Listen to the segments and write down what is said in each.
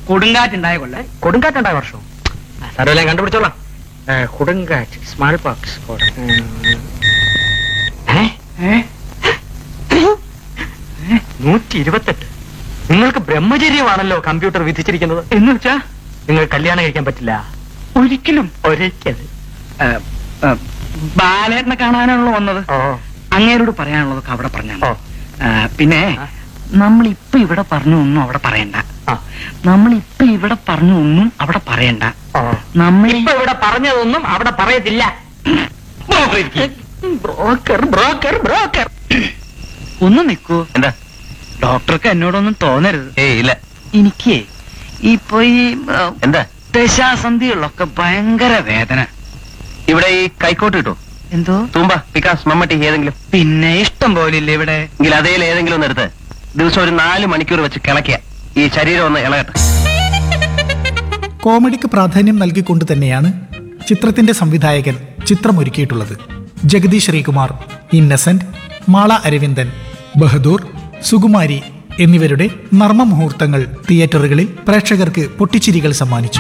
കൊടുങ്കാറ്റുണ്ടായ കൊല്ല കൊടുങ്കാറ്റുണ്ടായ വർഷം സാരമില്ല ഞാൻ കണ്ടുപിടിച്ചോളാം ഏ, കൊടുങ്കാറ്റ് സ്മാൾ പോക്സ് നൂറ്റി ഇരുപത്തെട്ട് നിങ്ങൾക്ക് ബ്രഹ്മചര്യമാണല്ലോ കമ്പ്യൂട്ടർ വിധിച്ചിരിക്കുന്നത് എന്ന് വെച്ചാ നിങ്ങൾ കല്യാണം കഴിക്കാൻ പറ്റില്ല ഒരിക്കലും ഒരിക്കലും ഏ, ഏ, ബാലേട്ടനെ കാണാനാണല്ലോ വന്നത് ഓ അങ്ങേരോട് പറയാനുള്ളതൊക്കെ അവിടെ പറഞ്ഞാൽ ഓ. പിന്നെ ആ. നമ്മൾ ഇപ്പൊ ഇവിടെ പറഞ്ഞു ഒന്നും അവിടെ പറയണ്ട ആ നമ്മൾ ഇപ്പൊ ഇവിടെ പറഞ്ഞു ഒന്നും അവിടെ പറയണ്ട ഓ നമ്മൾ ഇപ്പൊ ഇവിടെ പറഞ്ഞതൊന്നും അവിടെ പറയത്തില്ല ബ്രോക്കർ ബ്രോക്കർ ബ്രോക്കർ ഒന്ന് നിക്കൂ എന്താ ഡോക്ടർക്ക് എന്നോടൊന്നും തോന്നരുത് ഏയ് ഇല്ല എനിക്ക് ഇപ്പൊ ഈ ആ, എന്താ ദശാസന്ധികളിലൊക്കെ ഭയങ്കര വേദന ഇവിടെ ഈ കൈക്കോട്ട് കിട്ടോ എന്തോ തൂമ്പ പിക്കാസ് മമ്മട്ടി ഏതെങ്കിലും പിന്നെ ഇഷ്ടം പോലില്ലേ ഇവിടെ എങ്കിൽ അതേൽ ഏതെങ്കിലും ഒന്ന് എടുത്ത് ദിവസം ഒരു നാല് മണിക്കൂർ വെച്ച് കിളക്കുക ഈ ശരീരം ഒന്ന് ഇളകട്ടെ കോമഡിക്ക് പ്രാധാന്യം നൽകിക്കൊണ്ട് തന്നെയാണ് ചിത്രത്തിന്റെ സംവിധായകൻ ചിത്രമൊരുക്കിയിട്ടുള്ളത് ജഗദീഷ് ശ്രീകുമാർ ഇന്നസെന്റ് മാള അരവിന്ദൻ ബഹദൂർ സുകുമാരി എന്നിവരുടെ നർമ്മ മുഹൂർത്തങ്ങൾ തിയേറ്ററുകളിൽ പ്രേക്ഷകർക്ക് പൊട്ടിച്ചിരികൾ സമ്മാനിച്ചു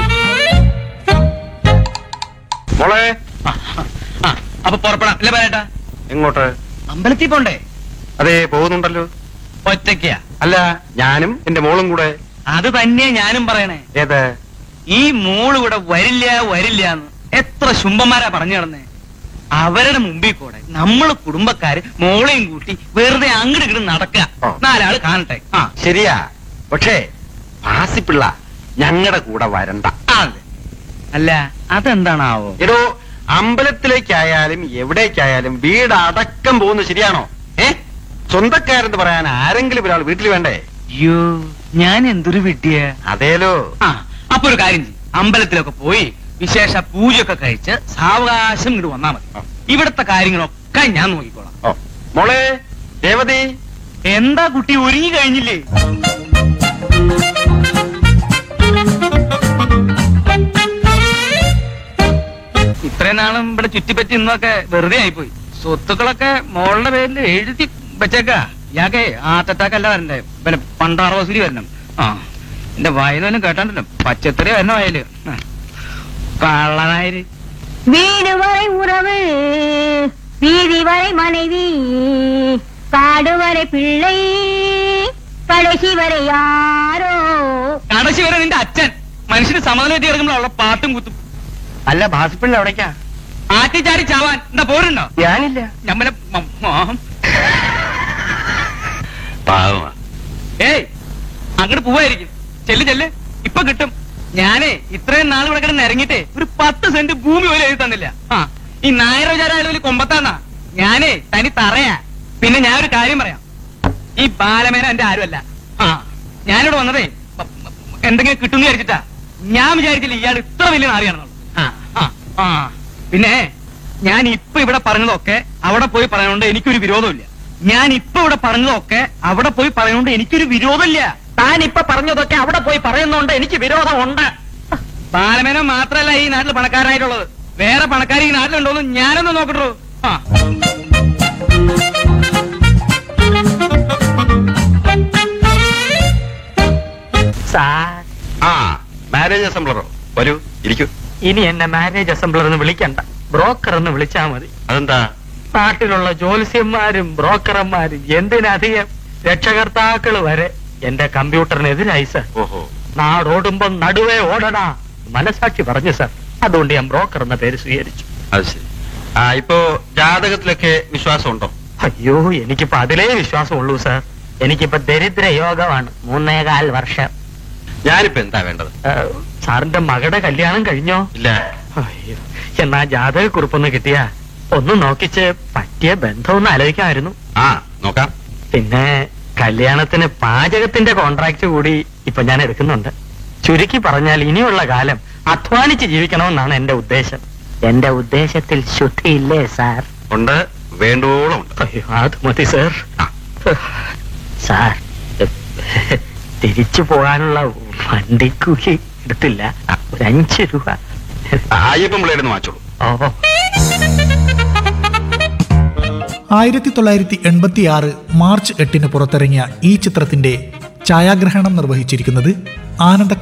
മോളെ ആ, അപ്പൊ പുറപ്പെടാം അല്ലേ പറയട്ടാ എങ്ങോട്ട് അമ്പലത്തിൽ പോണ്ടേ അതെ പോകുന്നുണ്ടല്ലോ ഒറ്റയ്ക്കാ അല്ല ഞാനും എന്റെ മോളും കൂടെ അത് തന്നെയാ ഞാനും പറയണേ ഏത് ഈ മോള് ഇവിടെ വരില്ല വരില്ല എന്ന് എത്ര ശുംഭന്മാരാ പറഞ്ഞു നടന്നേ അവരുടെ മുമ്പിൽ കൂടെ നമ്മള് കുടുംബക്കാര് മോളെയും കൂട്ടി വെറുതെ അങ്ങോട്ട് ഇങ്ങോട്ട് നടക്കുക ഓ. നാലാള് കാണട്ടെ ആ ശരിയാ പക്ഷേ ഭാസിപ്പിള്ള ഞങ്ങളുടെ കൂടെ വരണ്ട അതെ അല്ല അതെന്താണാവോ എടോ അമ്പലത്തിലേക്കായാലും എവിടേക്കായാലും വീട് അടക്കം പോകുന്നത് ശരിയാണോ ഏ സ്വന്തക്കാരെന്ന് പറയാൻ ആരെങ്കിലും ഒരാൾ വീട്ടിൽ വേണ്ടേ അയ്യോ ഞാൻ എന്തൊരു വിഡ്ഢിയ അതേലോ ആ അപ്പൊ ഒരു കാര്യം ചെയ്യ്. അമ്പലത്തിലൊക്കെ പോയി വിശേഷ പൂജയൊക്കെ കഴിച്ച് സാവകാശം ഇങ്ങോട്ട് വന്നാ മതി ആ. ഇവിടുത്തെ കാര്യങ്ങളൊക്കെ ഞാൻ നോക്കിക്കോളാം ഓ മോളെ രേവതി എന്താ കുട്ടി ഒരുങ്ങി കഴിഞ്ഞില്ലേ ഇത്രയും നാളും ഇവിടെ ചുറ്റിപ്പറ്റി ഇന്നൊക്കെ വെറുതെ ആയിപ്പോയി സ്വത്തുക്കളൊക്കെ മോളുടെ പേരിൽ എഴുതി വെച്ചേക്കാ ഇയാക്കെ ഹാർട്ട് അറ്റാക്ക് അല്ല വരണ്ടേ പിന്നെ പണ്ടാറോസിരി വരണം ആ എന്റെ വായനൊന്നും കേട്ടാണ്ടല്ലോ പച്ചത്തറി വരണ വയല് ആ. കള്ളനായിര് வீடு வரை உறவு வீதி வரை மனைவி காடு வரை பிள்ளை கடைசி வரை யாரோ കടശി വരെ നിന്റെ അച്ഛൻ മനുഷ്യന് സമാധാനമായിട്ട് കിടക്കുമ്പോഴുള്ള പാട്ടും കുത്തും അല്ല ഭാസിപ്പിള്ള എവിടേക്കാ ആറ്റിച്ചാടി ചാവാൻ എന്താ പോരുണ്ടോ ഞാനില്ല ഞമ്മലെ മ- മോഹം പാവമാ ഏയ് അങ്ങോട്ട് പോവായിരിക്കും ചെല്ല് ചെല്ല് ഇപ്പൊ കിട്ടും ഞാനേ ഇത്രയും നാൾ ഇവിടെ കിടന്ന് ഇറങ്ങിട്ടേ ഒരു പത്ത് സെന്റ് ഭൂമി പോലും എഴുതി തന്നില്ല ആ ഈ നായർ വിചാരം വലിയ കൊമ്പത്താന്നാ ഞാനേ തനി തറയാ പിന്നെ ഞാൻ ഒരു കാര്യം പറയാം ഈ ബാലമേന എന്റെ ആരുമല്ല ആ ഞാനിവിടെ വന്നതേ പ- പ- എന്തെങ്കിലും കിട്ടും വിചാരിച്ചിട്ടാ ഞാൻ വിചാരിച്ചില്ല ഇയാൾ ഇത്ര വലിയ നാറിയാണെന്നുള്ളത് ആ ആ ആ പിന്നെ ഞാൻ ഇപ്പൊ ഇവിടെ പറഞ്ഞതൊക്കെ അവിടെ പോയി പറയുന്നതുകൊണ്ട് എനിക്കൊരു വിരോധമില്ല ഞാൻ ഇപ്പൊ ഇവിടെ പറഞ്ഞതൊക്കെ അവിടെ പോയി പറയുന്നതുകൊണ്ട് എനിക്കൊരു വിരോധമില്ല താൻ ഇപ്പൊ പറഞ്ഞതൊക്കെ അവിടെ പോയി പറയുന്നോണ്ട് എനിക്ക് വിരോധമുണ്ട് ബാലമേന മാത്രല്ല ഈ നാട്ടിൽ പണക്കാരനായിട്ടുള്ളത് വേറെ പണക്കാർ ഈ നാട്ടിലുണ്ടോന്ന് ഞാനൊന്ന് നോക്കട്ടു ആ സാർ ആ മാരേജ് അസംബ്ലറോ വരൂ ഇരിക്കൂ ഇനി എന്നെ മാരേജ് അസംബ്ലർ എന്ന് വിളിക്കണ്ട ബ്രോക്കർ എന്ന് വിളിച്ചാ മതി അതെന്താ നാട്ടിലുള്ള ജ്യോത്സ്യന്മാരും ബ്രോക്കർമാരും എന്തിനധികം രക്ഷകർത്താക്കൾ വരെ എന്റെ കമ്പ്യൂട്ടറിനെതിരായി സർ ഓഹോ നാടോടുമ്പം നടുവേ ഓടടാ മനസാക്ഷി പറഞ്ഞു സർ അതുകൊണ്ട് ഞാൻ ബ്രോക്കർ എന്ന പേര് സ്വീകരിച്ചു അത് ശരി ആ ഇപ്പോ ജാതകത്തിലൊക്കെ വിശ്വാസം ഉണ്ടോ അയ്യോ എനിക്കിപ്പോ അതിലേ വിശ്വാസമുള്ളൂ സർ എനിക്കിപ്പോ ദരിദ്ര യോഗമാണ് മൂന്നേകാൽ വർഷം ഞാനിപ്പോ എന്താ വേണ്ടത് ഏ, സാറിന്റെ മകളുടെ കല്യാണം കഴിഞ്ഞോ ഇല്ല അയ്യോ എന്നാ ജാതക കുറിപ്പൊന്ന് കിട്ടിയാ ഒന്ന് നോക്കിച്ച് പറ്റിയ ബന്ധമൊന്ന് ആലോചിക്കാമായിരുന്നു ആ നോക്കാം പിന്നെ കല്യാണത്തിന് പാചകത്തിന്റെ കോൺട്രാക്ട് കൂടി ഇപ്പൊ ഞാൻ എടുക്കുന്നുണ്ട് ചുരുക്കി പറഞ്ഞാൽ ഇനിയുള്ള കാലം അധ്വാനിച്ച് ജീവിക്കണമെന്നാണ് എന്റെ ഉദ്ദേശം എന്റെ ഉദ്ദേശത്തിൽ ശുദ്ധിയില്ലേ സാർ ഉണ്ട് വേണ്ടോളം ഉണ്ട് അയ്യോ അത് മതി സാർ ആ. സാർ തിരിച്ചു പോകാനുള്ള വണ്ടിക്കൂലി എടുത്തില്ല ഒരു അഞ്ച് രൂപ ആ, അയ്യപ്പൻ പിള്ളേരുന്ന് വാങ്ങിച്ചോളൂ ഓ ആയിരത്തി തൊള്ളായിരത്തി എൺപത്തി ആറ് മാർച്ച് എട്ടിന് പുറത്തിറങ്ങിയ ഈ ചിത്രത്തിന്റെ ഛായാഗ്രഹണം നിർവഹിച്ചിരിക്കുന്നത് ആനന്ദ